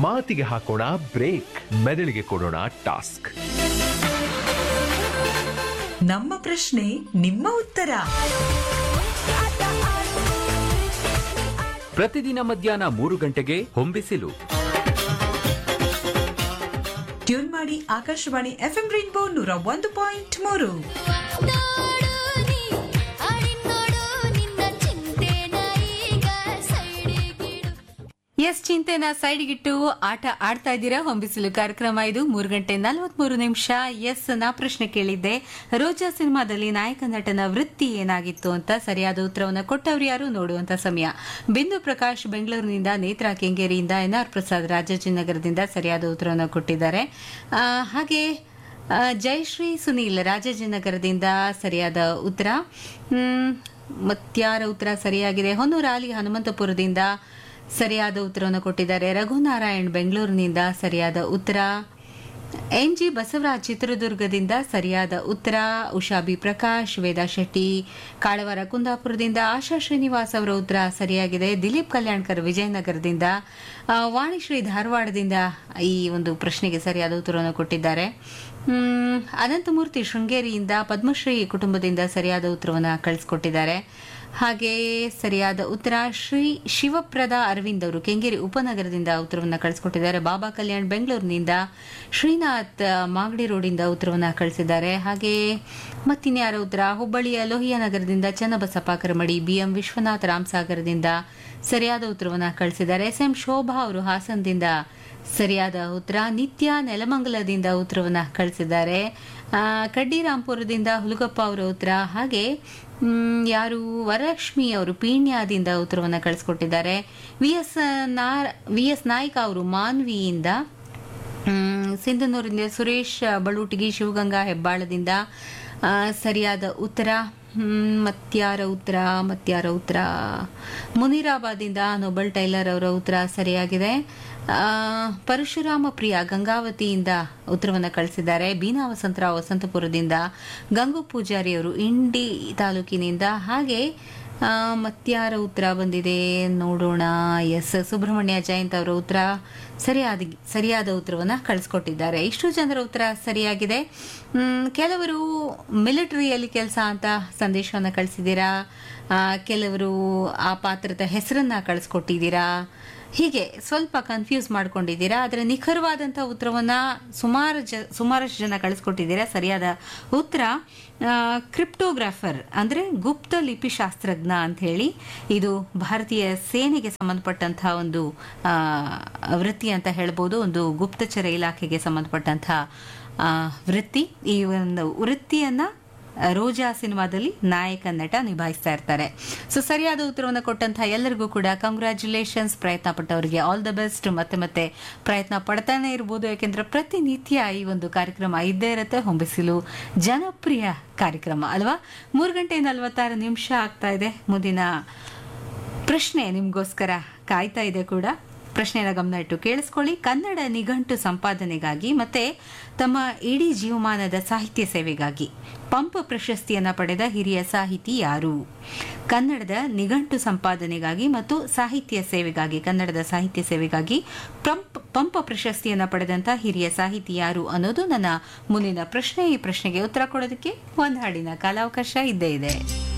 ಮಾತಿಗೆ ಹಾಕೋಣ ಬ್ರೇಕ್ ಮೆದುಳಿಗೆ ಕೊಡೋಣ ಟಾಸ್ಕ್ ನಮ್ಮ ಪ್ರಶ್ನೆ ನಿಮ್ಮ ಉತ್ತರ ಪ್ರತಿದಿನ ಮಧ್ಯಾಹ್ನ ಮೂರು ಗಂಟೆಗೆ ಹೊಂಬಿಸಿಲು ಟ್ಯೂನ್ ಮಾಡಿ ಆಕಾಶವಾಣಿ ಎಫ್ಎಂ ರೈನ್ಬೋ ನೂರ ಒಂದು ಪಾಯಿಂಟ್ ಮೂರು ನೋಡು ನೀ ಆಡಿ ನೋಡು ನಿನ್ನ ಚಿಂತೆನ ಈಗ ಸೈಡಿಗಿಡು ಎಸ್ ಚಿಂತೆನ ಸೈಡ್ಗಿಟ್ಟು ಆಟ ಆಡ್ತಾ ಇದ್ದೀರಾ ಹೊಂಬಿಸಿಲು ಕಾರ್ಯಕ್ರಮ ಇದು ಮೂರು ಗಂಟೆ ನಲವತ್ಮೂರು ನಿಮಿಷ ಎಸ್ ನಾ ಪ್ರಶ್ನೆ ಕೇಳಿದ್ದೆ ರೋಜಾ ಸಿನಿಮಾದಲ್ಲಿ ನಾಯಕ ನಟನ ವೃತ್ತಿ ಏನಾಗಿತ್ತು ಅಂತ ಸರಿಯಾದ ಉತ್ತರವನ್ನು ಕೊಟ್ಟವ್ರು ಯಾರು ನೋಡುವಂತ ಸಮಯ ಬಿಂದು ಪ್ರಕಾಶ್ ಬೆಂಗಳೂರಿನಿಂದ ನೇತ್ರಾ ಕೆಂಗೇರಿಯಿಂದ ಎನ್ ಆರ್ ಪ್ರಸಾದ್ ರಾಜಾಜಿನಗರದಿಂದ ಸರಿಯಾದ ಉತ್ತರವನ್ನು ಕೊಟ್ಟಿದ್ದಾರೆ ಆ, ಹಾಗೆ ಆ, ಜಯಶ್ರೀ ಸುನೀಲ್ ರಾಜಾಜಿನಗರದಿಂದ ಸರಿಯಾದ ಉತ್ತರ ಹ್ಮ್, ಮತ್ಯಾರ ಉತ್ತರ ಸರಿಯಾಗಿದೆ ಹೊನ್ನೂರು ಆಲಿ ಹನುಮಂತಪುರದಿಂದ ಸರಿಯಾದ ಉತ್ತರವನ್ನು ಕೊಟ್ಟಿದ್ದಾರೆ ರಘುನಾರಾಯಣ್ ಬೆಂಗಳೂರಿನಿಂದ ಸರಿಯಾದ ಉತ್ತರ ಎನ್ ಜಿ ಬಸವರಾಜ್ ಚಿತ್ರದುರ್ಗದಿಂದ ಸರಿಯಾದ ಉತ್ತರ ಉಷಾ ಬಿ ಪ್ರಕಾಶ್ ವೇದಾ ಶೆಟ್ಟಿ ಕಾಳವಾರ ಕುಂದಾಪುರದಿಂದ ಆಶಾ ಶ್ರೀನಿವಾಸ್ ಅವರ ಉತ್ತರ ಸರಿಯಾಗಿದೆ ದಿಲೀಪ್ ಕಲ್ಯಾಣ್ಕರ್ ವಿಜಯನಗರದಿಂದ ಆ, ವಾಣಿಶ್ರೀ ಧಾರವಾಡದಿಂದ ಈ ಒಂದು ಪ್ರಶ್ನೆಗೆ ಸರಿಯಾದ ಉತ್ತರವನ್ನು ಕೊಟ್ಟಿದ್ದಾರೆ ಹ್ಮ್, ಅನಂತಮೂರ್ತಿ ಶೃಂಗೇರಿಯಿಂದ ಪದ್ಮಶ್ರೀ ಕುಟುಂಬದಿಂದ ಸರಿಯಾದ ಉತ್ತರವನ್ನು ಕಳಿಸ್ಕೊಟ್ಟಿದ್ದಾರೆ ಹಾಗೆ ಸರಿಯಾದ ಉತ್ತರ ಶ್ರೀ ಶಿವಪ್ರದ ಅರವಿಂದ್ ಅವರು ಕೆಂಗೇರಿ ಉಪನಗರದಿಂದ ಉತ್ತರವನ್ನು ಕಳಿಸ್ಕೊಟ್ಟಿದ್ದಾರೆ ಬಾಬಾ ಕಲ್ಯಾಣ್ ಬೆಂಗಳೂರಿನಿಂದ ಶ್ರೀನಾಥ್ ಆ, ಮಾಗಡಿ ರೋಡಿಂದ ಉತ್ತರವನ್ನು ಕಳಿಸಿದ್ದಾರೆ ಹಾಗೆ ಮತ್ತಿನ್ಯಾರ ಉತ್ತರ ಹುಬ್ಬಳ್ಳಿಯ ಲೋಹಿಯ ನಗರದಿಂದ ಚನ್ನಬಸಪ್ಪ ಕರಮಡಿ ಬಿಎಂ ವಿಶ್ವನಾಥ್ ರಾಮಸಾಗರದಿಂದ ಸರಿಯಾದ ಉತ್ತರವನ್ನು ಕಳಿಸಿದ್ದಾರೆ ಎಸ್ ಎಂ ಶೋಭಾ ಅವರು ಹಾಸನದಿಂದ ಸರಿಯಾದ ಉತ್ತರ ನಿತ್ಯ ನೆಲಮಂಗಲದಿಂದ ಉತ್ತರವನ್ನು ಕಳಿಸಿದ್ದಾರೆ ಆ, ಕಡ್ಡಿರಾಂಪುರದಿಂದ ಹುಲಗಪ್ಪ ಅವರ ಉತ್ತರ ಹಾಗೆ ಮ್, ಯಾರು ವರಲಕ್ಷ್ಮಿ ಅವರು ಪೀಣ್ಯದಿಂದ ಉತ್ತರವನ್ನು ಕಳಿಸ್ಕೊಟ್ಟಿದ್ದಾರೆ ವಿ ಎಸ್ ನಾರ್ ವಿ ಎಸ್ ನಾಯ್ಕ ಅವರು ಮಾನ್ವಿಯಿಂದ ಮ್, ಸಿಂಧನೂರಿನಿಂದ ಸುರೇಶ್ ಬಳುಟಿಗಿ ಶಿವಗಂಗಾ ಹೆಬ್ಬಾಳದಿಂದ ಆ, ಸರಿಯಾದ ಉತ್ತರ ಹ್ಮ್, ಮತ್ಯಾರ ಉತ್ತರ ಮತ್ಯಾರ ಉತ್ತರ ಮುನಿರಾಬಾದಿಂದ ನೋಬಲ್ ಟೈಲರ್ ಅವರ ಉತ್ತರ ಸರಿಯಾಗಿದೆ ಆ, ಪರಶುರಾಮ ಪ್ರಿಯ ಗಂಗಾವತಿಯಿಂದ ಉತ್ತರವನ್ನು ಕಳಿಸಿದ್ದಾರೆ ಬೀನಾ ವಸಂತರಾವ್ ವಸಂತಪುರದಿಂದ ಗಂಗು ಪೂಜಾರಿ ಅವರು ಇಂಡಿ ತಾಲೂಕಿನಿಂದ ಹಾಗೆ ಆ, ಮತ್ಯಾರ ಉತ್ತರ ಬಂದಿದೆ ನೋಡೋಣ ಎಸ್ ಸುಬ್ರಹ್ಮಣ್ಯ ಜಯಂತ್ ಅವರ ಉತ್ತರ ಸರಿಯಾದ ಸರಿಯಾದ ಉತ್ತರವನ್ನು ಕಳಿಸ್ಕೊಟ್ಟಿದ್ದಾರೆ ಇಷ್ಟು ಜನರ ಉತ್ತರ ಸರಿಯಾಗಿದೆ ಮ್, ಕೆಲವರು ಮಿಲಿಟರಿಯಲ್ಲಿ ಕೆಲಸ ಅಂತ ಸಂದೇಶವನ್ನು ಕಳಿಸಿದ್ದೀರಾ ಆ, ಕೆಲವರು ಆ ಪಾತ್ರದ ಹೆಸರನ್ನ ಕಳಿಸ್ಕೊಟ್ಟಿದ್ದೀರಾ ಹೀಗೆ ಸ್ವಲ್ಪ ಕನ್ಫ್ಯೂಸ್ ಮಾಡ್ಕೊಂಡಿದ್ದೀರಾ ಆದರೆ ನಿಖರವಾದಂಥ ಉತ್ತರವನ್ನ ಸುಮಾರು ಜ ಸುಮಾರಷ್ಟು ಜನ ಕಳಿಸ್ಕೊಟ್ಟಿದ್ದೀರಾ ಸರಿಯಾದ ಉತ್ತರ ಕ್ರಿಪ್ಟೋಗ್ರಾಫರ್ ಅಂದರೆ ಗುಪ್ತ ಲಿಪಿಶಾಸ್ತ್ರಜ್ಞ ಅಂತ ಹೇಳಿ ಇದು ಭಾರತೀಯ ಸೇನೆಗೆ ಸಂಬಂಧಪಟ್ಟಂತಹ ಒಂದು ಆ, ವೃತ್ತಿ ಅಂತ ಹೇಳ್ಬೋದು ಒಂದು ಗುಪ್ತಚರ ಇಲಾಖೆಗೆ ಸಂಬಂಧಪಟ್ಟಂಥ ಆ, ವೃತ್ತಿ ಈ ಒಂದು ವೃತ್ತಿಯನ್ನ ರೋಜಾ ಸಿನಿಮಾದಲ್ಲಿ ನಾಯಕ ನಟ ನಿಭಾಯಿಸ್ತಾ ಇರ್ತಾರೆ ಸೊ ಸರಿಯಾದ ಉತ್ತರವನ್ನು ಕೊಟ್ಟಂತಹ ಎಲ್ಲರಿಗೂ ಕೂಡ ಕಂಗ್ರ್ಯಾಚುಲೇಷನ್ಸ್ ಪ್ರಯತ್ನ ಪಟ್ಟವರಿಗೆ ಆಲ್ ದ ಬೆಸ್ಟ್ ಮತ್ತೆ ಮತ್ತೆ ಪ್ರಯತ್ನ ಪಡ್ತಾನೆ ಇರ್ಬೋದು ಯಾಕೆಂದ್ರೆ ಪ್ರತಿನಿತ್ಯ ಈ ಒಂದು ಕಾರ್ಯಕ್ರಮ ಇದ್ದೇ ಇರುತ್ತೆ ಹೊಂಬಿಸಿಲು ಜನಪ್ರಿಯ ಕಾರ್ಯಕ್ರಮ ಅಲ್ವಾ ಮೂರು ಗಂಟೆ ನಲವತ್ತಾರು ನಿಮಿಷ ಆಗ್ತಾ ಇದೆ ಮುಂದಿನ ಪ್ರಶ್ನೆ ನಿಮಗೋಸ್ಕರ ಕಾಯ್ತಾ ಇದೆ ಕೂಡ ಪ್ರಶ್ನೆಯ ಗಮನ ಇಟ್ಟು ಕೇಳಿಸ್ಕೊಳ್ಳಿ ಕನ್ನಡ ನಿಘಂಟು ಸಂಪಾದನೆಗಾಗಿ ಮತ್ತೆ ತಮ್ಮ ಇಡೀ ಜೀವಮಾನದ ಸಾಹಿತ್ಯ ಸೇವೆಗಾಗಿ ಪಂಪ ಪ್ರಶಸ್ತಿಯನ್ನ ಪಡೆದ ಹಿರಿಯ ಸಾಹಿತಿ ಯಾರು ಕನ್ನಡದ ನಿಘಂಟು ಸಂಪಾದನೆಗಾಗಿ ಮತ್ತು ಸಾಹಿತ್ಯ ಸೇವೆಗಾಗಿ ಕನ್ನಡದ ಸಾಹಿತ್ಯ ಸೇವೆಗಾಗಿ ಪಂಪ್ ಪಂಪ ಪ್ರಶಸ್ತಿಯನ್ನ ಪಡೆದಂತ ಹಿರಿಯ ಸಾಹಿತಿ ಯಾರು ಅನ್ನೋದು ನನ್ನ ಮುಂದಿನ ಪ್ರಶ್ನೆ ಈ ಪ್ರಶ್ನೆಗೆ ಉತ್ತರ ಕೊಡೋದಕ್ಕೆ ಒಂದು ಹಾಡಿನ ಕಾಲಾವಕಾಶ ಇದ್ದೇ ಇದೆ